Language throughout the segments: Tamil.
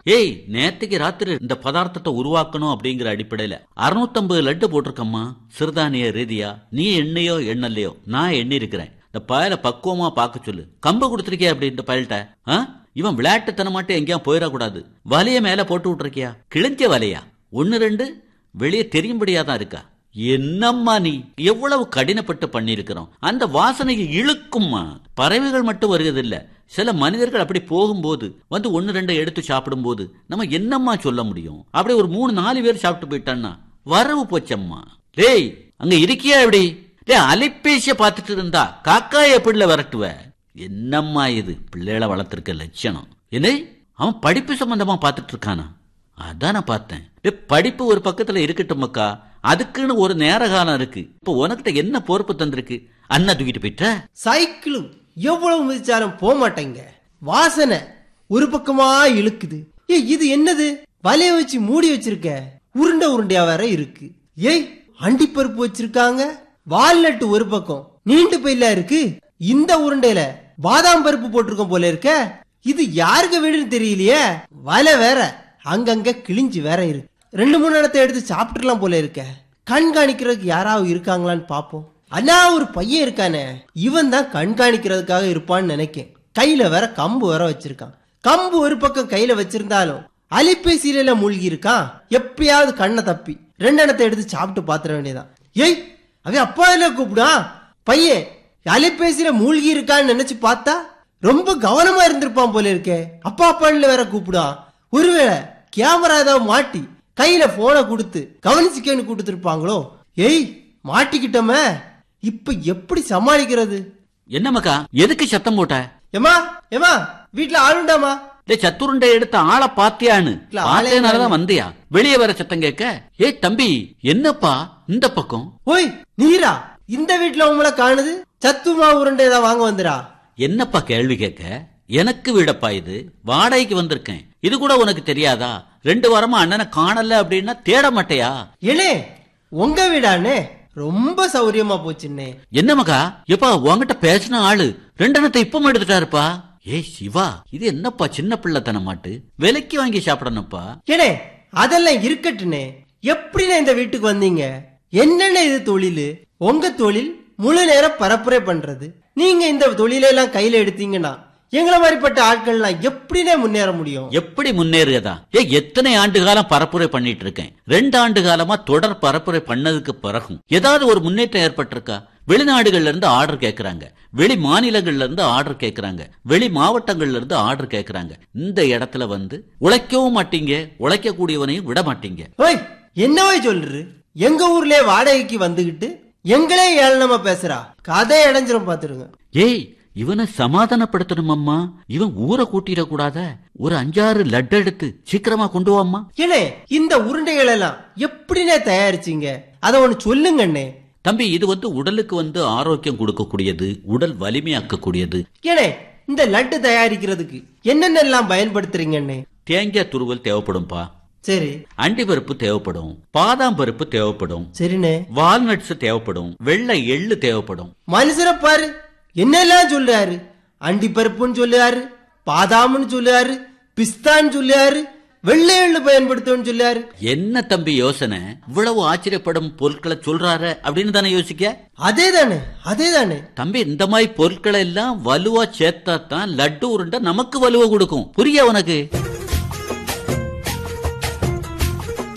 ஏய் நேத்துக்கு ராத்திரி இந்த பதார்த்தத்தை உருவாக்கணும் அப்படிங்கிற அடிப்படையில 650 லட்டு போட்டிருக்கம்மா சிறுதானிய ரீதியா நீ எண்ணெயோ எண்ணலையோ நான் எண்ணி இருக்கிறேன் இந்த பயல பக்குவமா பார்க்க சொல்லு கம்பு கொடுத்துருக்கியா அப்படி இந்த பயல்கிட்ட ஆ? இவன் விளையாட்டுத்தனமாட்டு எங்கேயா போயிடக்கூடாது வலைய மேல போட்டு விட்டுருக்கியா கிழிஞ்ச வலையா ஒன்னு ரெண்டு வெளியே தெரியும்படியா தான் இருக்கா என்னம்மா நீ எவ்வளவு கடினப்பட்டு பண்ணியிருக்கிறோம் அந்த வாசனையை இழுக்கும்மா பறவைகள் மட்டும் வருவதில்ல சில மனிதர்கள் அப்படி போகும்போது வந்து ஒன்னு ரெண்டு எடுத்து சாப்பிடும்போது நம்ம என்னம்மா சொல்ல முடியும் அப்படி ஒரு மூணு நாலு பேர் சாப்பிட்டு போயிட்டான்னா வரவு போச்சம்மா டேய் அங்க இருக்கியா எப்படி டேய் அலைபேசிய பார்த்துட்டு இருந்தா காக்கா எப்படில விரட்டுவ என்னம்மா இது பிள்ளைகளை வளர்த்திருக்க லட்சணம் என்ன அவன் படிப்பு சம்பந்தமா பார்த்துட்டு இருக்கானா அதான் நான் பார்த்தேன் டேய், படிப்பு ஒரு பக்கத்துல இருக்கட்டும் மக்கா அதுக்குன்னு ஒரு நேர காலம் இருக்கு இப்ப உனக்கிட்ட என்ன பொறுப்பு தந்திருக்கு அண்ணா தூக்கிட்டு போயிட்ட சைக்கிளும் எவ்வளவு மிதிச்சாலும் போக மாட்டேங்க வாசனை ஒரு பக்கமா இழுக்குது ஏ இது என்னது வலைய வச்சு மூடி வச்சிருக்க உருண்டை உருண்டையா வேற இருக்கு ஏய் அண்டிப்பருப்பு வச்சிருக்காங்க வால்நட்டு ஒரு பக்கம் நீண்டு போயில இருக்கு இந்த உருண்டையில பாதாம் பருப்பு போட்டிருக்கோம் போல இருக்க இது யாருக்கு வீடுன்னு தெரியலையே வலை வேற அங்கங்க கிழிஞ்சு வேற இருக்கு ரெண்டு மூணு இடத்த எடுத்து சாப்பிட்டுலாம் போல இருக்க கண்காணிக்கிறதுக்கு யாராவது இருக்காங்களான்னு பாப்போம் அண்ணா ஒரு பையன் இருக்கானே இவன் தான் கண்காணிக்கிறதுக்காக இருப்பான்னு நினைக்கேன் கையில வேற கம்பு வேற வச்சிருக்கான் கம்பு ஒரு பக்கம் கையில வச்சிருந்தாலும் அலைபேசியில மூழ்கி இருக்கான் எப்பயாவது கண்ணை தப்பி ரெண்டு இடத்த எடுத்து சாப்பிட்டு பாத்திர வேண்டியதான் ஏய் அவன் அப்பா இல்ல கூப்பிடான் பையன் அலைபேசியில மூழ்கி இருக்கான்னு நினைச்சு பார்த்தா ரொம்ப கவனமா இருந்திருப்பான் போல இருக்கே அப்பா அப்பான்னு வேற கூப்பிடான் ஒருவேளை கேமரா ஏதாவது மாட்டி கையில போனை கொடுத்து கவனிச்சுக்கன்னு கொடுத்துருப்பாங்களோ ஏய் மாட்டிக்கிட்டோமே இப்ப எப்படி சமாளிக்கிறது என்ன மக்கா எதுக்கு சத்தம் போட்ட ஏமா ஏமா வீட்ல ஆளுண்டாமா டேய் சத்துருண்டை எடுத்த ஆளை பாத்தியான்னு இல்ல, ஆளே பார்த்தேனாலதான் வந்தியா வெளியே வர சத்தம் கேட்க ஏய் தம்பி என்னப்பா இந்த பக்கம் ஓய் நீரா இந்த வீட்ல உங்களை காணுது சத்துமா உருண்டை ஏதாவது வாங்க வந்துடா என்னப்பா கேள்வி கேட்க எனக்கு வீடப்பா இது வாடகைக்கு வந்திருக்கேன் இது கூட உனக்கு தெரியாதா ரெண்டு வாரமா அண்ணனை காணல அப்படின்னா தேட மாட்டேயா ஏனே உங்க வீடானே ரொம்ப சௌரியமா போச்சுன்னே என்ன மகா எப்பா உன்கிட்ட பேசின ஆளு ரெண்டெண்ணத்தை இப்ப எடுத்துட்டாருப்பா ஏய் சிவா இது என்னப்பா சின்ன பிள்ளைத்தனம் மாட்டு விலைக்கு வாங்கி சாப்பிடணும்ப்பா ஏனே அதெல்லாம் இருக்கட்டுனே எப்படிண்ணே இந்த வீட்டுக்கு வந்தீங்க என்னென்ன இது தொழில் உங்க தொழில் முழு நேரம் பரப்புரை பண்றது நீங்க இந்த தொழிலெல்லாம் கையில எடுத்தீங்கன்னா எங்களை மாதிரிப்பட்ட ஆட்கள்லாம் எப்படினே முன்னேற முடியும் எப்படி முன்னேறுகதா ஏ எத்தனை ஆண்டு காலம் பரப்புரை பண்ணிட்டு இருக்கேன் ரெண்டு ஆண்டு காலமா தொடர் பரப்புரை பண்ணதுக்கு பிறகும் ஏதாவது ஒரு முன்னேற்றம் ஏற்பட்டிருக்கா வெளிநாடுகள்ல இருந்து ஆர்டர் கேக்குறாங்க வெளி மாநிலங்கள்ல இருந்து ஆர்டர் கேக்குறாங்க வெளி மாவட்டங்கள்ல இருந்து ஆர்டர் கேக்குறாங்க இந்த இடத்துல வந்து உழைக்கவும் மாட்டீங்க உழைக்க கூடியவனையும் விட மாட்டீங்க ஓய் என்னவே சொல்று எங்க ஊர்லயே வாடகைக்கு வந்துகிட்டு எங்களே ஏளனமா பேசுறா கதை இடைஞ்சிரும் பாத்துருங்க ஏய் இவனை சமாதானப்படுத்தணும் அம்மா இவன் ஊரை கூட்டிட கூடாத ஒரு அஞ்சாறு லட்டு எடுத்து சீக்கிரமா கொண்டு வாம்மா ஏனே இந்த உருண்டைகள் எல்லாம் எப்படினே தயாரிச்சீங்க அத ஒண்ணு சொல்லுங்கண்ணே தம்பி இது வந்து உடலுக்கு வந்து ஆரோக்கியம் கொடுக்கக்கூடியது உடல் வலிமையாக்கக்கூடியது ஏனே இந்த லட்டு தயாரிக்கிறதுக்கு என்னென்னலாம் பயன்படுத்துறீங்கண்ணே தேங்காய் துருவல் தேவைப்படும்பா சரி அண்டி பருப்பு தேவைப்படும் பாதாம் பருப்பு தேவைப்படும் சரிண்ணே வால்நட்ஸ் தேவைப்படும் வெள்ளை எள்ளு தேவைப்படும் மனுஷரை பாரு என்னெல்லாம் சொல்றாரு அண்டி பருப்புன்னு சொல்லுறாரு பாதாம்னு சொல்லுறாரு பிஸ்தான்னு சொல்லுறாரு வெள்ளை எள்ளு பயன்படுத்துன்னு சொல்லுறாரு என்ன தம்பி யோசனை இவ்வளவு ஆச்சரியப்படும் பொருட்களை சொல்றாரு அப்படின்னு தானே யோசிக்க அதே தானே அதே தானே தம்பி இந்த மாதிரி பொருட்களை எல்லாம் வலுவா சேர்த்தா தான் லட்டு உருண்டை நமக்கு வலுவை கொடுக்கும் புரிய உனக்கு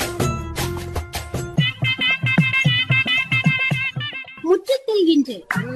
முற்றத்தில் இன்று